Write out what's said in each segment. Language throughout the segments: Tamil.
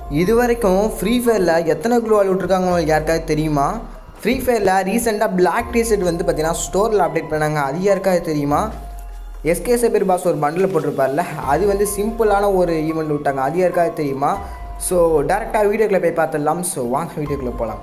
இது வரைக்கும் ஃப்ரீ ஃபயரில் எத்தனை க்ளூவால் விட்ருக்காங்க உங்களுக்கு யாருக்காவது தெரியுமா ஃப்ரீ ஃபயரில் ரீசெண்டாக பிளாக் டிஷர்ட் வந்து பார்த்தீங்கன்னா ஸ்டோரில் அப்டேட் பண்ணாங்க அது யாருக்காவது தெரியுமா எஸ்கே சபீர் பாஸ் ஒரு பண்டில் போட்டிருப்பார்ல அது வந்து சிம்பிளான ஒரு ஈவெண்ட் விட்டாங்க அது யாருக்காவது தெரியுமா ஸோ டேரெக்டாக வீடியோக்குள்ளே போய் பார்த்துடலாம் ஸோ வாங்க வீடியோக்குள்ளே போகலாம்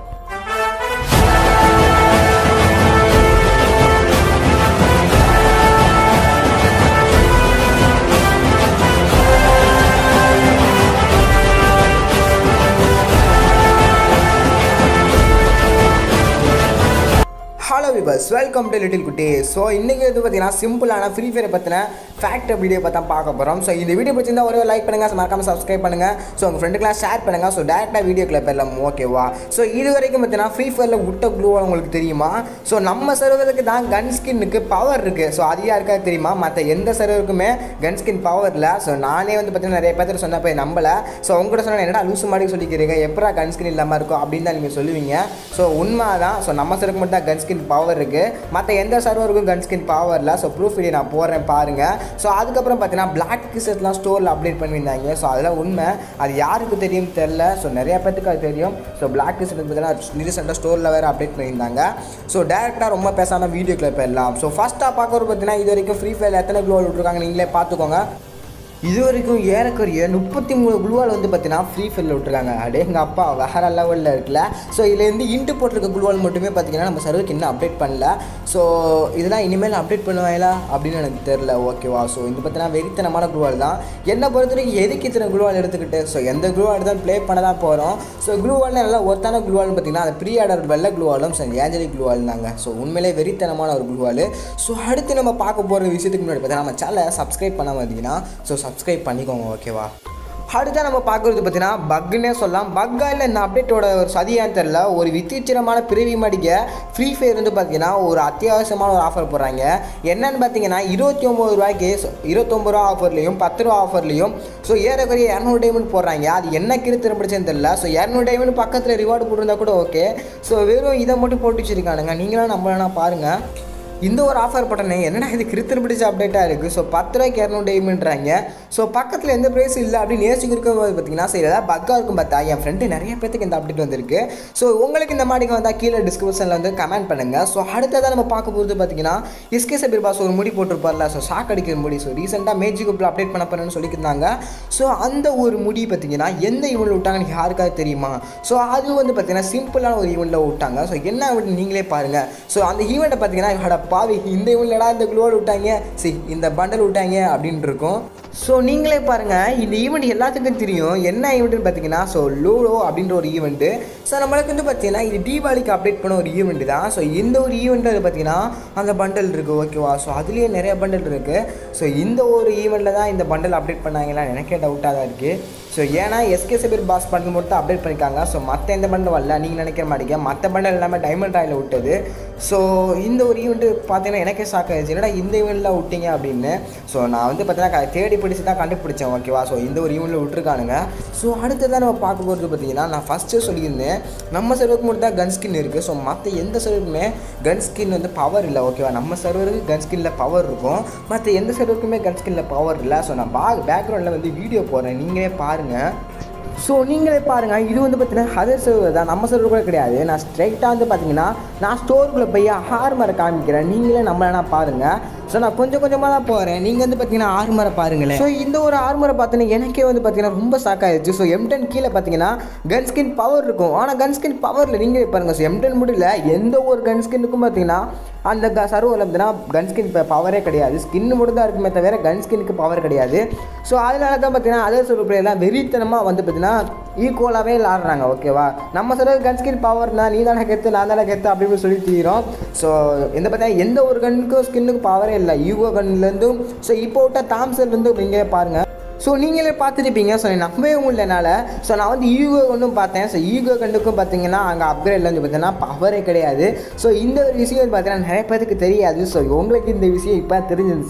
ஹலோ விபஸ் வெல்கம் டு லிட்டில் குட்டி ஸோ இன்றைக்கி வந்து பார்த்தீங்கன்னா சிம்பிளான ஃப்ரீ ஃபயரை பற்றின ஃபேக்ட் வீடியோ பார்த்தா பார்க்க போகிறோம் ஸோ இந்த வீடியோ பிடிச்சிருந்தா ஒரே லைக் பண்ணுங்கள் மறக்காமல் சப்ஸ்கிரைப் பண்ணுங்கள் ஸோ உங்கள் ஃப்ரெண்டுக்கெலாம் ஷேர் பண்ணுங்கள் ஸோ டேரெக்டாக வீடியோக்குள்ள போயிடலாம் ஓகேவா ஸோ இது வரைக்கும் பார்த்தீங்கன்னா ஃப்ரீ ஃபயரில் விட்ட க்ளூவாக உங்களுக்கு தெரியுமா ஸோ நம்ம சர்வருக்கு தான் கன் ஸ்கின்னுக்கு பவர் இருக்குது ஸோ அது யாருக்காவது தெரியுமா மற்ற எந்த சர்வருக்குமே கன் ஸ்கின் பவர் இல்லை ஸோ நானே வந்து பார்த்தீங்கன்னா நிறைய பேர் சொன்ன போய் நம்பலை ஸோ உங்கள்கிட்ட சொன்ன என்னடா லூசு மாதிரி சொல்லிக்கிறீங்க எப்படா கன் ஸ்கின் இல்லாமல் இருக்கும் அப்படின்னு தான் நீங்கள் சொல்லுவீங்க ஸோ உண்மை தான் ஸோ நம்ம சர்வருக்கு மட்டும் தான் கன் ஸ்கின் பவர் இருக்குது மற்ற எந்த சர்வருக்கும் கன் ஸ்கின் பவர் இல்லை ஸோ ப்ரூஃப் வீடியோ நான் போடுறேன் பாருங்கள் ஸோ அதுக்கப்புறம் பார்த்தீங்கன்னா பிளாக் கிசட்லாம் ஸ்டோரில் அப்டேட் பண்ணியிருந்தாங்க ஸோ அதெல்லாம் உண்மை அது யாருக்கு தெரியும் தெரில ஸோ நிறைய பேத்துக்கு அது தெரியும் ஸோ பிளாக் கிசட் பார்த்தீங்கன்னா ரீசெண்டாக ஸ்டோரில் வேறு அப்டேட் பண்ணியிருந்தாங்க ஸோ டேரெக்டாக ரொம்ப பேசாமல் வீடியோக்குள்ள போயிடலாம் ஸோ ஃபஸ்ட்டாக பார்க்குறது பார்த்தீங்கன்னா இது வரைக்கும் ஃப்ரீ ஃபயர் எத்தனை க்ளோவல் விட்ருக்காங்க நீங்களே பார்த்துக்கோங்க இது வரைக்கும் ஏறக்குறைய முப்பத்தி மூணு குழுவால் வந்து பார்த்தீங்கன்னா ஃப்ரீ ஃபயரில் விட்டுருக்காங்க அடே எங்கள் அப்பா வேறு லெவலில் இருக்குல்ல ஸோ இதுலேருந்து இன்ட்டு போட்டிருக்க குழுவால் மட்டுமே பார்த்தீங்கன்னா நம்ம சர்வருக்கு இன்னும் அப்டேட் பண்ணல ஸோ இதெல்லாம் இனிமேல் அப்டேட் பண்ணுவாங்களா அப்படின்னு எனக்கு தெரில ஓகேவா ஸோ இது பார்த்தீங்கன்னா வெறித்தனமான குழுவால் தான் என்னை பொறுத்த வரைக்கும் எதுக்கு இத்தனை குழுவால் எடுத்துக்கிட்டு ஸோ எந்த குழுவால் எடுத்தாலும் ப்ளே பண்ண தான் போகிறோம் ஸோ குழுவால் நல்லா ஒருத்தான குழுவால்னு பார்த்தீங்கன்னா அது ப்ரீ ஆர்டர் வெள்ளை குழுவாலும் ஸோ ஏஞ்சலிக் குழுவால் தாங்க ஸோ உண்மையிலே வெறித்தனமான ஒரு குழுவால் ஸோ அடுத்து நம்ம பார்க்க போகிற விஷயத்துக்கு முன்னாடி பார்த்தீங்கன்னா நம்ம சேனலை சப்ஸ்கிரைப் பண்ணாமல் இருந்தீங்கன்னா ஸோ சப்ஸ்கிரைப் பண்ணிக்கோங்க ஓகேவா அடுத்த நம்ம பார்க்குறது பார்த்தீங்கன்னா பக்குன்னே சொல்லலாம் பக்கா இல்லை இந்த அப்டேட்டோட ஒரு சதியான்னு தெரில ஒரு வித்தியாசமான பிறவி மடிக்க ஃப்ரீ ஃபயர் வந்து பார்த்தீங்கன்னா ஒரு அத்தியாவசியமான ஒரு ஆஃபர் போடுறாங்க என்னன்னு பார்த்தீங்கன்னா இருபத்தி ஒம்பது ரூபாய்க்கு இருபத்தொம்பது ரூபா ஆஃபர்லையும் பத்து ரூபா ஆஃபர்லையும் ஸோ ஏறக்குறைய இரநூறு டைமண்ட் போடுறாங்க அது என்ன கிருத்திரம் பிடிச்சதுன்னு தெரில ஸோ இரநூறு டைமண்ட் பக்கத்தில் ரிவார்டு போட்டிருந்தா கூட ஓகே ஸோ வெறும் இதை மட்டும் போட்டு வச்சிருக்கானுங்க நீங்களாம் நம்மளா பாருங்கள் இந்த ஒரு ஆஃபர் பட்டனே என்னடா இது கிருத்தர் பிடிச்ச அப்டேட்டாக இருக்குது ஸோ பத்து ரூபாய்க்கு இரநூறு டைமண்ட்றாங்க ஸோ பக்கத்தில் எந்த ப்ரைஸ் இல்லை அப்படின்னு யோசிச்சு இருக்கும்போது பார்த்தீங்கன்னா சரி ஏதாவது பக்கா இருக்கும் பார்த்தா என் ஃப்ரெண்டு நிறைய பேத்துக்கு இந்த அப்டேட் வந்திருக்கு ஸோ உங்களுக்கு இந்த மாதிரி வந்தால் கீழே டிஸ்கிரிப்ஷனில் வந்து கமெண்ட் பண்ணுங்கள் ஸோ அடுத்ததாக நம்ம பார்க்க போகிறது பார்த்தீங்கன்னா எஸ்கே சபீர் பாஸ் ஒரு முடி போட்டிருப்பார்ல ஸோ ஷாக் அடிக்கிற முடி ஸோ ரீசெண்டாக மேஜிக் குப்பில் அப்டேட் பண்ண போகிறேன்னு சொல்லியிருந்தாங்க ஸோ அந்த ஒரு முடி பார்த்தீங்கன்னா எந்த ஈவெண்ட் விட்டாங்கன்னு யாருக்காவது தெரியுமா ஸோ அது வந்து பார்த்தீங்கன்னா சிம்பிளான ஒரு ஈவெண்ட்டில் விட்டாங்க ஸோ என்ன ஈவெண்ட் நீங்களே பாருங்கள் ஸோ அந்த ஈவெண்ட்டை பார்த்தீங்கன்னா இவட பாவி இந்த ஈவெண்ட்லடா இந்த குளோடு விட்டாங்க சி இந்த பண்டல் விட்டாங்க அப்படின்னு இருக்கும் ஸோ நீங்களே பாருங்கள் இந்த ஈவெண்ட் எல்லாத்துக்கும் தெரியும் என்ன ஈவெண்ட்னு பார்த்தீங்கன்னா ஸோ லூடோ அப்படின்ற ஒரு ஈவெண்ட்டு ஸோ நம்மளுக்கு வந்து பார்த்தீங்கன்னா இது தீபாவளிக்கு அப்டேட் பண்ண ஒரு ஈவெண்ட் தான் ஸோ இந்த ஒரு ஈவெண்ட்டில் பார்த்தீங்கன்னா அந்த பண்டல் இருக்குது ஓகேவா ஸோ அதுலேயே நிறைய பண்டல் இருக்குது ஸோ இந்த ஒரு ஈவெண்ட்டில் தான் இந்த பண்டல் அப்டேட் பண்ணாங்களா எனக்கே டவுட்டாக தான் இருக்குது ஸோ ஏன்னா எஸ்கே சபீர் பாஸ் பண்டல் மட்டும் அப்டேட் பண்ணியிருக்காங்க ஸோ மற்ற எந்த பண்டல் வரல நீங்கள் நினைக்கிற மாட்டீங்க மற்ற பண்டல் எல்லாமே டைமண்ட் ராயில் விட்டது ஸோ இந்த ஒரு ஈவெண்ட்டு பார்த்தீங்கன்னா எனக்கே ஷாக் ஆயிடுச்சு என்னடா இந்த ஈவெண்ட்டில் விட்டீங்க அப்படின்னு ஸோ நான் வந்து பார்த்தீங்கன்னா தேடி பிடிச்சி தான் கண்டுபிடிச்சேன் ஓகேவா ஸோ இந்த ஒரு ஈவெண்ட்டில் விட்டுருக்கானுங்க ஸோ அடுத்ததான் நம்ம பார்க்க போகிறது பார்த்தீங்கன்னா நான் ஃபஸ்ட்டு சொல்லியிருந்தேன் நம்ம சர்வருக்கு மட்டும் தான் கன் ஸ்கின் இருக்குது ஸோ மற்ற எந்த சர்வருக்குமே கன் ஸ்கின் வந்து பவர் இல்லை ஓகேவா நம்ம சர்வருக்கு கன் ஸ்கின்னில் பவர் இருக்கும் மற்ற எந்த சர்வருக்குமே கன் ஸ்கின்னில் பவர் இல்லை ஸோ நான் பா பேக்ரவுண்டில் வந்து வீடியோ போடுறேன் நீங்களே பாருங்கள் ஸோ நீங்களே பாருங்கள் இது வந்து பார்த்தீங்கன்னா அதர் சர்வர் தான் நம்ம சர்வர் கூட கிடையாது நான் ஸ்ட்ரைட்டாக வந்து பார்த்தீங்கன்னா நான் ஸ்டோருக்குள்ளே போய் ஆர்மரை காமிக்கிறேன் நீங்களே நம்மளா பாருங்கள் ஸோ நான் கொஞ்சம் கொஞ்சமாக தான் போகிறேன் நீங்கள் வந்து பார்த்தீங்கன்னா ஆர்மரை பாருங்களேன் ஸோ இந்த ஒரு ஆர்மரை பார்த்தீங்கன்னா எனக்கே வந்து பார்த்தீங்கன்னா ரொம்ப ஷாக் ஆயிடுச்சு ஸோ எம் டென் கீழே பார்த்தீங்கன்னா கன் ஸ்கின் பவர் இருக்கும் ஆனால் கன் ஸ்கின் பவரில் நீங்களே பாருங்கள் ஸோ எம் டென் முடியல எந்த ஒரு கன் ஸ்கின்னுக்கும் பார்த்தீங்கன்னா அந்த க சர்வரில் பார்த்தீங்கன்னா கன் ஸ்கின் இப்போ பவரே கிடையாது ஸ்கின் மட்டும் தான் இருக்குமே தவிர கன் ஸ்கின்னுக்கு பவர் கிடையாது ஸோ அதனால தான் பார்த்தீங்கன்னா அதர் சர்வர் பிளேயர்லாம் வெறித்தனமாக வந்து பார்த்தீங்கன்னா ஈக்குவலாகவே விளாட்றாங்க ஓகேவா நம்ம சர்வர் கன் ஸ்கின் பவர்னா நீ தானே கெத்து நான் தானே கெத்து அப்படின்னு சொல்லி தீரும் ஸோ எந்த பார்த்தீங்கன்னா எந்த ஒரு கன்னுக்கும் ஸ்கின்னுக்கு பவரே இல்லை ஈகோ கன்லேருந்தும் ஸோ இப்போ விட்ட தாம்சன்லேருந்து நீங்களே பாருங்கள் ஸோ நீங்களே பார்த்துருப்பீங்க ஸோ நம்பவே முடியலனால ஸோ நான் வந்து ஈகோ ஒன்றும் பார்த்தேன் ஸோ ஈகோ கண்டுக்கும் பார்த்தீங்கன்னா அங்கே அப்கிரேடில் வந்து பார்த்தீங்கன்னா பவரே கிடையாது ஸோ இந்த ஒரு விஷயம் பார்த்தீங்கன்னா நிறைய பேருக்கு தெரியாது ஸோ உங்களுக்கு இந்த விஷயம் இப்போ தெரிஞ்சிருந்துச்சுன்னா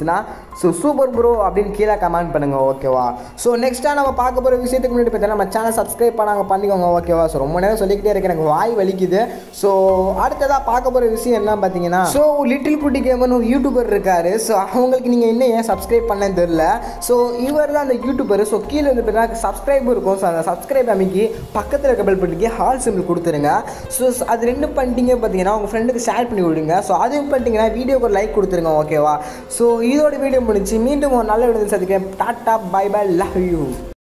ஸோ சூப்பர் ப்ரோ அப்படின்னு கீழே கமெண்ட் பண்ணுங்கள் ஓகேவா ஸோ நெக்ஸ்ட்டாக நம்ம பார்க்க போகிற விஷயத்துக்கு முன்னாடி பார்த்தீங்கன்னா நம்ம சேனல் சப்ஸ்கிரைப் பண்ணாங்க பண்ணிக்கோங்க ஓகேவா ஸோ ரொம்ப நேரம் சொல்லிக்கிட்டே இருக்கேன் எனக்கு வாய் வலிக்குது ஸோ அடுத்ததாக பார்க்க போகிற விஷயம் என்ன பார்த்தீங்கன்னா ஸோ லிட்டில் குட்டி கேமர்னு ஒரு யூடியூபர் இருக்காரு ஸோ அவங்களுக்கு நீங்கள் என்ன ஏன் சப்ஸ்கிரைப் பண்ணேன்னு தெரில ஸோ இவர் தான் அந்த யூடியூபர் ஸோ கீழே வந்து பார்த்தீங்கன்னா சப்ஸ்கிரைப் இருக்கும் ஸோ அந்த சப்ஸ்கிரைப் அமைக்கி பக்கத்தில் இருக்க பெல் பண்ணிக்கு ஹால் சிம்பிள் கொடுத்துருங்க ஸோ அது ரெண்டு பண்ணிட்டீங்க பார்த்தீங்கன்னா உங்கள் ஃப்ரெண்டுக்கு ஷேர் பண்ணி விடுங்க ஸோ அதுவும் பண்ணிட்டீங்கன்னா வீடியோக்கு ஒரு லைக் கொடுத்துருங்க ஓகேவா ஸோ இதோட வீடியோ முடிஞ்சு மீண்டும் ஒரு நல்ல வீடியோ சந்திக்கிறேன் டாட்டா பை பை லவ் யூ